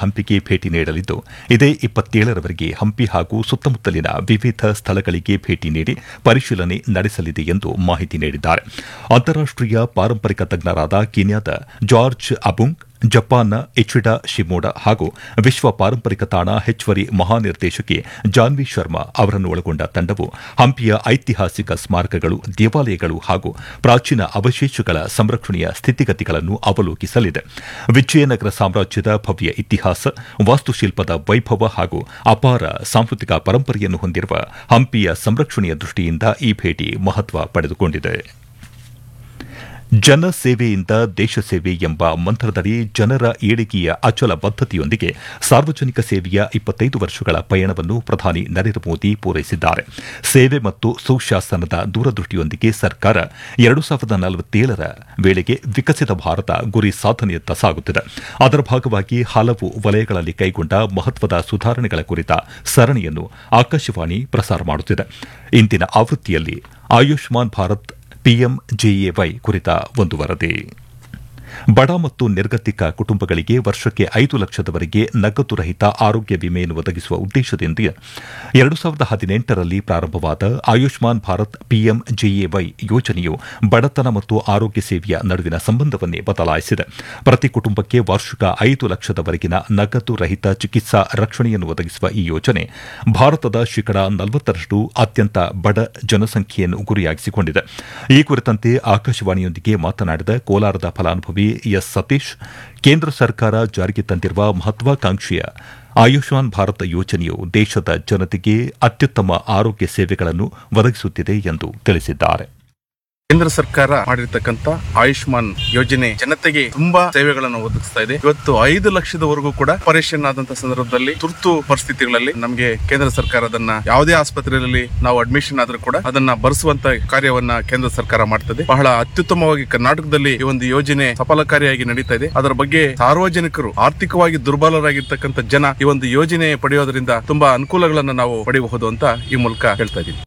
ಹಂಪಿಗೆ ಭೇಟಿ ನೀಡಲಿದ್ದು ಇದೇ ಇಪ್ಪತ್ತೇಳರವರೆಗೆ ಹಂಪಿ ಹಾಗೂ ಸುತ್ತಮುತ್ತಲಿನ ವಿವಿಧ ಸ್ಥಳಗಳಿಗೆ ಭೇಟಿ ನೀಡಿ ಪರಿಶೀಲನೆ ನಡೆಸಲಿದೆ ಎಂದು ಮಾಹಿತಿ ನೀಡಿದ್ದಾರೆ ಅಂತಾರಾಷ್ಟೀಯ ಪಾರಂಪರಿಕ ತಜ್ಞರಾದ ಕೀನ್ಯಾದ ಜಾರ್ಜ್ ಅಬುಂಗ್ ಜಪಾನ್ನ ಇಚಿಡಾ ಶಿಮೋಡ ಹಾಗೂ ವಿಶ್ವ ಪಾರಂಪರಿಕ ತಾಣ ಹೆಚ್ಚುವರಿ ಮಹಾನಿರ್ದೇಶಕಿ ಜಾನ್ವಿ ಶರ್ಮಾ ಅವರನ್ನು ಒಳಗೊಂಡ ತಂಡವು ಹಂಪಿಯ ಐತಿಹಾಸಿಕ ಸ್ಮಾರಕಗಳು ದೇವಾಲಯಗಳು ಹಾಗೂ ಪ್ರಾಚೀನ ಅವಶೇಷಗಳ ಸಂರಕ್ಷಣೆಯ ಸ್ಥಿತಿಗತಿಗಳನ್ನು ಅವಲೋಕಿಸಲಿದೆ ವಿಜಯನಗರ ಸಾಮ್ರಾಜ್ಯದ ಭವ್ಯ ಇತಿಹಾಸ ವಾಸ್ತುಶಿಲ್ಪದ ವೈಭವ ಹಾಗೂ ಅಪಾರ ಸಾಂಸ್ಕೃತಿಕ ಪರಂಪರೆಯನ್ನು ಹೊಂದಿರುವ ಹಂಪಿಯ ಸಂರಕ್ಷಣೆಯ ದೃಷ್ಟಿಯಿಂದ ಈ ಭೇಟಿ ಮಹತ್ವ ಪಡೆದುಕೊಂಡಿದೆ ಜನ ಸೇವೆಯಿಂದ ದೇಶ ಸೇವೆ ಎಂಬ ಮಂತ್ರದಡಿ ಜನರ ಏಳಿಗೆಯ ಅಚಲ ಬದ್ದತೆಯೊಂದಿಗೆ ಸಾರ್ವಜನಿಕ ಸೇವೆಯ ಇಪ್ಪತ್ತೈದು ವರ್ಷಗಳ ಪಯಣವನ್ನು ಪ್ರಧಾನಿ ನರೇಂದ್ರ ಮೋದಿ ಪೂರೈಸಿದ್ದಾರೆ ಸೇವೆ ಮತ್ತು ಸುಶಾಸನದ ದೂರದೃಷ್ಟಿಯೊಂದಿಗೆ ಸರ್ಕಾರ ಎರಡು ಸಾವಿರದ ನಲವತ್ತೇಳರ ವೇಳೆಗೆ ವಿಕಸಿತ ಭಾರತ ಗುರಿ ಸಾಧನೆಯತ್ತ ಸಾಗುತ್ತಿದೆ ಅದರ ಭಾಗವಾಗಿ ಹಲವು ವಲಯಗಳಲ್ಲಿ ಕೈಗೊಂಡ ಮಹತ್ವದ ಸುಧಾರಣೆಗಳ ಕುರಿತ ಸರಣಿಯನ್ನು ಆಕಾಶವಾಣಿ ಪ್ರಸಾರ ಮಾಡುತ್ತಿದೆ ಇಂದಿನ ಆವೃತ್ತಿಯಲ್ಲಿ ಆಯುಷ್ಮಾನ್ ಭಾರತ್ ಪಿಎಂಜೆಎವೈ ಕುರಿತ ಒಂದು ವರದಿ ಬಡ ಮತ್ತು ನಿರ್ಗತಿಕ ಕುಟುಂಬಗಳಿಗೆ ವರ್ಷಕ್ಕೆ ಐದು ಲಕ್ಷದವರೆಗೆ ನಗದು ರಹಿತ ಆರೋಗ್ಯ ವಿಮೆಯನ್ನು ಒದಗಿಸುವ ಉದ್ದೇಶದಿಂದ ಎರಡು ಸಾವಿರದ ಹದಿನೆಂಟರಲ್ಲಿ ಪ್ರಾರಂಭವಾದ ಆಯುಷ್ಮಾನ್ ಭಾರತ್ ಪಿಎಂಜೆಎವೈ ಯೋಜನೆಯು ಬಡತನ ಮತ್ತು ಆರೋಗ್ಯ ಸೇವೆಯ ನಡುವಿನ ಸಂಬಂಧವನ್ನೇ ಬದಲಾಯಿಸಿದೆ ಪ್ರತಿ ಕುಟುಂಬಕ್ಕೆ ವಾರ್ಷಿಕ ಐದು ಲಕ್ಷದವರೆಗಿನ ನಗದು ರಹಿತ ಚಿಕಿತ್ಸಾ ರಕ್ಷಣೆಯನ್ನು ಒದಗಿಸುವ ಈ ಯೋಜನೆ ಭಾರತದ ಶೇಕಡಾ ನಲವತ್ತರಷ್ಟು ಅತ್ಯಂತ ಬಡ ಜನಸಂಖ್ಯೆಯನ್ನು ಗುರಿಯಾಗಿಸಿಕೊಂಡಿದೆ ಈ ಕುರಿತಂತೆ ಆಕಾಶವಾಣಿಯೊಂದಿಗೆ ಮಾತನಾಡಿದ ಕೋಲಾರದ ಫಲಾನುಭವಿ ಎಸ್ ಸತೀಶ್ ಕೇಂದ್ರ ಸರ್ಕಾರ ಜಾರಿಗೆ ತಂದಿರುವ ಮಹತ್ವಾಕಾಂಕ್ಷೆಯ ಆಯುಷ್ಮಾನ್ ಭಾರತ್ ಯೋಜನೆಯು ದೇಶದ ಜನತೆಗೆ ಅತ್ಯುತ್ತಮ ಆರೋಗ್ಯ ಸೇವೆಗಳನ್ನು ಒದಗಿಸುತ್ತಿದೆ ಎಂದು ತಿಳಿಸಿದ್ದಾರೆ ಕೇಂದ್ರ ಸರ್ಕಾರ ಮಾಡಿರ್ತಕ್ಕಂಥ ಆಯುಷ್ಮಾನ್ ಯೋಜನೆ ಜನತೆಗೆ ತುಂಬಾ ಸೇವೆಗಳನ್ನು ಒದಗಿಸ್ತಾ ಇದೆ ಇವತ್ತು ಐದು ಲಕ್ಷದವರೆಗೂ ಕೂಡ ಆಪರೇಷನ್ ಆದಂತ ಸಂದರ್ಭದಲ್ಲಿ ತುರ್ತು ಪರಿಸ್ಥಿತಿಗಳಲ್ಲಿ ನಮಗೆ ಕೇಂದ್ರ ಸರ್ಕಾರ ಅದನ್ನ ಯಾವುದೇ ಆಸ್ಪತ್ರೆಯಲ್ಲಿ ನಾವು ಅಡ್ಮಿಷನ್ ಆದ್ರೂ ಕೂಡ ಅದನ್ನ ಭರಿಸುವಂತ ಕಾರ್ಯವನ್ನ ಕೇಂದ್ರ ಸರ್ಕಾರ ಮಾಡ್ತದೆ ಬಹಳ ಅತ್ಯುತ್ತಮವಾಗಿ ಕರ್ನಾಟಕದಲ್ಲಿ ಈ ಒಂದು ಯೋಜನೆ ಸಫಲಕಾರಿಯಾಗಿ ನಡೀತಾ ಇದೆ ಅದರ ಬಗ್ಗೆ ಸಾರ್ವಜನಿಕರು ಆರ್ಥಿಕವಾಗಿ ದುರ್ಬಲರಾಗಿರ್ತಕ್ಕಂಥ ಜನ ಈ ಒಂದು ಯೋಜನೆ ಪಡೆಯೋದ್ರಿಂದ ತುಂಬಾ ಅನುಕೂಲಗಳನ್ನು ನಾವು ಪಡೆಯಬಹುದು ಅಂತ ಈ ಮೂಲಕ ಹೇಳ್ತಾ ಇದ್ದೀನಿ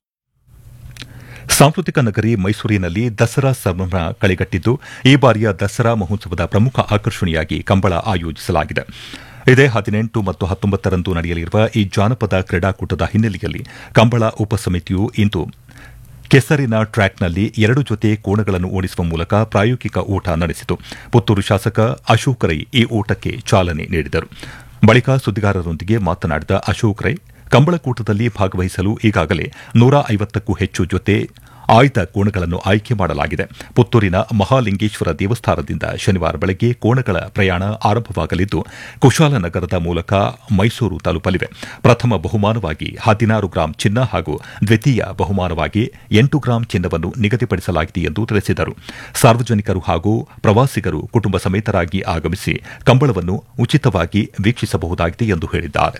ಸಾಂಸ್ಕೃತಿಕ ನಗರಿ ಮೈಸೂರಿನಲ್ಲಿ ದಸರಾ ಸಂಭ್ರಮ ಕಳೆಗಟ್ಟಿದ್ದು ಈ ಬಾರಿಯ ದಸರಾ ಮಹೋತ್ಸವದ ಪ್ರಮುಖ ಆಕರ್ಷಣೆಯಾಗಿ ಕಂಬಳ ಆಯೋಜಿಸಲಾಗಿದೆ ಇದೇ ಹದಿನೆಂಟು ಮತ್ತು ಹತ್ತೊಂಬತ್ತರಂದು ನಡೆಯಲಿರುವ ಈ ಜಾನಪದ ಕ್ರೀಡಾಕೂಟದ ಹಿನ್ನೆಲೆಯಲ್ಲಿ ಕಂಬಳ ಉಪಸಮಿತಿಯು ಇಂದು ಕೆಸರಿನ ಟ್ರ್ಯಾಕ್ನಲ್ಲಿ ಎರಡು ಜೊತೆ ಕೋಣಗಳನ್ನು ಓಡಿಸುವ ಮೂಲಕ ಪ್ರಾಯೋಗಿಕ ಓಟ ನಡೆಸಿತು ಪುತ್ತೂರು ಶಾಸಕ ಅಶೋಕ್ ರೈ ಈ ಓಟಕ್ಕೆ ಚಾಲನೆ ನೀಡಿದರು ಬಳಿಕ ಸುದ್ದಿಗಾರರೊಂದಿಗೆ ಮಾತನಾಡಿದ ಅಶೋಕ್ ರೈ ಕಂಬಳಕೂಟದಲ್ಲಿ ಭಾಗವಹಿಸಲು ಈಗಾಗಲೇ ನೂರ ಐವತ್ತಕ್ಕೂ ಹೆಚ್ಚು ಜೊತೆ ಆಯ್ದ ಕೋಣಗಳನ್ನು ಆಯ್ಕೆ ಮಾಡಲಾಗಿದೆ ಪುತ್ತೂರಿನ ಮಹಾಲಿಂಗೇಶ್ವರ ದೇವಸ್ಥಾನದಿಂದ ಶನಿವಾರ ಬೆಳಗ್ಗೆ ಕೋಣಗಳ ಪ್ರಯಾಣ ಆರಂಭವಾಗಲಿದ್ದು ಕುಶಾಲನಗರದ ಮೂಲಕ ಮೈಸೂರು ತಲುಪಲಿವೆ ಪ್ರಥಮ ಬಹುಮಾನವಾಗಿ ಹದಿನಾರು ಗ್ರಾಂ ಚಿನ್ನ ಹಾಗೂ ದ್ವಿತೀಯ ಬಹುಮಾನವಾಗಿ ಎಂಟು ಗ್ರಾಂ ಚಿನ್ನವನ್ನು ನಿಗದಿಪಡಿಸಲಾಗಿದೆ ಎಂದು ತಿಳಿಸಿದರು ಸಾರ್ವಜನಿಕರು ಹಾಗೂ ಪ್ರವಾಸಿಗರು ಕುಟುಂಬ ಸಮೇತರಾಗಿ ಆಗಮಿಸಿ ಕಂಬಳವನ್ನು ಉಚಿತವಾಗಿ ವೀಕ್ಷಿಸಬಹುದಾಗಿದೆ ಎಂದು ಹೇಳಿದ್ದಾರೆ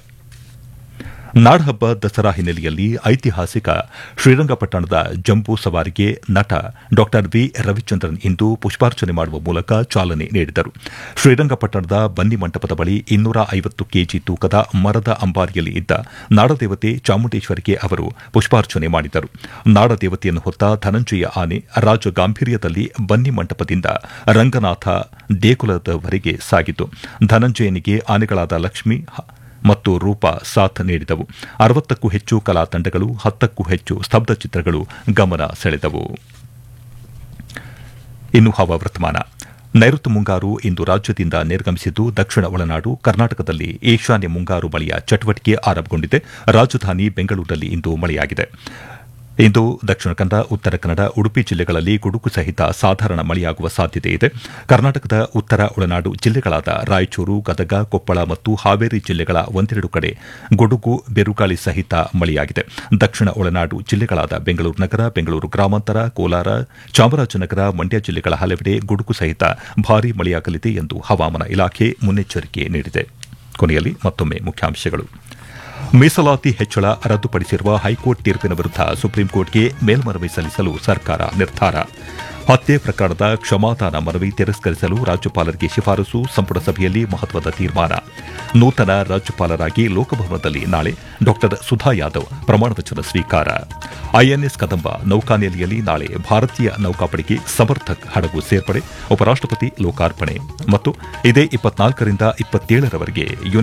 ನಾಡಹಬ್ಬ ದಸರಾ ಹಿನ್ನೆಲೆಯಲ್ಲಿ ಐತಿಹಾಸಿಕ ಶ್ರೀರಂಗಪಟ್ಟಣದ ಜಂಬೂ ಸವಾರಿಗೆ ನಟ ಡಾ ವಿ ರವಿಚಂದ್ರನ್ ಇಂದು ಪುಷ್ಪಾರ್ಚನೆ ಮಾಡುವ ಮೂಲಕ ಚಾಲನೆ ನೀಡಿದರು ಶ್ರೀರಂಗಪಟ್ಟಣದ ಬನ್ನಿ ಮಂಟಪದ ಬಳಿ ಇನ್ನೂರ ಐವತ್ತು ಕೆಜಿ ತೂಕದ ಮರದ ಅಂಬಾರಿಯಲ್ಲಿ ಇದ್ದ ನಾಡದೇವತೆ ಚಾಮುಂಡೇಶ್ವರಿಗೆ ಅವರು ಪುಷ್ಪಾರ್ಚನೆ ಮಾಡಿದರು ನಾಡದೇವತೆಯನ್ನು ಹೊತ್ತ ಧನಂಜಯ ಆನೆ ರಾಜ ಗಾಂಭೀರ್ಯದಲ್ಲಿ ಬನ್ನಿ ಮಂಟಪದಿಂದ ರಂಗನಾಥ ದೇಗುಲದವರೆಗೆ ಸಾಗಿತು ಧನಂಜಯನಿಗೆ ಆನೆಗಳಾದ ಲಕ್ಷ್ಮಿ ಮತ್ತು ರೂಪ ಸಾಥ್ ನೀಡಿದವು ಅರವತ್ತಕ್ಕೂ ಹೆಚ್ಚು ಕಲಾ ತಂಡಗಳು ಹತ್ತಕ್ಕೂ ಹೆಚ್ಚು ಸ್ತಬ್ಧ ಚಿತ್ರಗಳು ಗಮನ ಸೆಳೆದವು ಇನ್ನು ಹವಾವರ್ತಮಾನ ನೈಋತ್ಯ ಮುಂಗಾರು ಇಂದು ರಾಜ್ಯದಿಂದ ನಿರ್ಗಮಿಸಿದ್ದು ದಕ್ಷಿಣ ಒಳನಾಡು ಕರ್ನಾಟಕದಲ್ಲಿ ಈಶಾನ್ಯ ಮುಂಗಾರು ಮಳೆಯ ಚಟುವಟಿಕೆ ಆರಂಭಗೊಂಡಿದೆ ರಾಜಧಾನಿ ಬೆಂಗಳೂರಿನಲ್ಲಿ ಇಂದು ಮಳೆಯಾಗಿದೆ ಇಂದು ದಕ್ಷಿಣ ಕನ್ನಡ ಉತ್ತರ ಕನ್ನಡ ಉಡುಪಿ ಜಿಲ್ಲೆಗಳಲ್ಲಿ ಗುಡುಗು ಸಹಿತ ಸಾಧಾರಣ ಮಳೆಯಾಗುವ ಸಾಧ್ಯತೆ ಇದೆ ಕರ್ನಾಟಕದ ಉತ್ತರ ಒಳನಾಡು ಜಿಲ್ಲೆಗಳಾದ ರಾಯಚೂರು ಗದಗ ಕೊಪ್ಪಳ ಮತ್ತು ಹಾವೇರಿ ಜಿಲ್ಲೆಗಳ ಒಂದೆರಡು ಕಡೆ ಗುಡುಗು ಬೆರುಗಾಳಿ ಸಹಿತ ಮಳೆಯಾಗಿದೆ ದಕ್ಷಿಣ ಒಳನಾಡು ಜಿಲ್ಲೆಗಳಾದ ಬೆಂಗಳೂರು ನಗರ ಬೆಂಗಳೂರು ಗ್ರಾಮಾಂತರ ಕೋಲಾರ ಚಾಮರಾಜನಗರ ಮಂಡ್ಯ ಜಿಲ್ಲೆಗಳ ಹಲವೆಡೆ ಗುಡುಗು ಸಹಿತ ಭಾರೀ ಮಳೆಯಾಗಲಿದೆ ಎಂದು ಹವಾಮಾನ ಇಲಾಖೆ ಮುನ್ನೆಚ್ಚರಿಕೆ ನೀಡಿದೆ ಕೊನೆಯಲ್ಲಿ ಮತ್ತೊಮ್ಮೆ ಮುಖ್ಯಾಂಶಗಳು ಮೀಸಲಾತಿ ಹೆಚ್ಚಳ ರದ್ದುಪಡಿಸಿರುವ ಹೈಕೋರ್ಟ್ ತೀರ್ಪಿನ ವಿರುದ್ಧ ಸುಪ್ರೀಂಕೋರ್ಟ್ಗೆ ಮೇಲ್ಮನವಿ ಸಲ್ಲಿಸಲು ಸರ್ಕಾರ ನಿರ್ಧಾರ ಹತ್ಯೆ ಪ್ರಕರಣದ ಕ್ಷಮಾದಾನ ಮನವಿ ತಿರಸ್ಕರಿಸಲು ರಾಜ್ಯಪಾಲರಿಗೆ ಶಿಫಾರಸು ಸಂಪುಟ ಸಭೆಯಲ್ಲಿ ಮಹತ್ವದ ತೀರ್ಮಾನ ನೂತನ ರಾಜ್ಯಪಾಲರಾಗಿ ಲೋಕಭವನದಲ್ಲಿ ನಾಳೆ ಡಾ ಸುಧಾ ಯಾದವ್ ಪ್ರಮಾಣವಚನ ಸ್ವೀಕಾರ ಐಎನ್ಎಸ್ ಕದಂಬ ನೌಕಾನೆಲೆಯಲ್ಲಿ ನಾಳೆ ಭಾರತೀಯ ನೌಕಾಪಡೆಗೆ ಸಮರ್ಥಕ್ ಹಡಗು ಸೇರ್ಪಡೆ ಉಪರಾಷ್ಟಪತಿ ಲೋಕಾರ್ಪಣೆ ಮತ್ತು ಇದೇ ಇಪ್ಪತ್ನಾಲ್ಕರಿಂದ ಇಪ್ಪತ್ತೇಳರವರೆಗೆ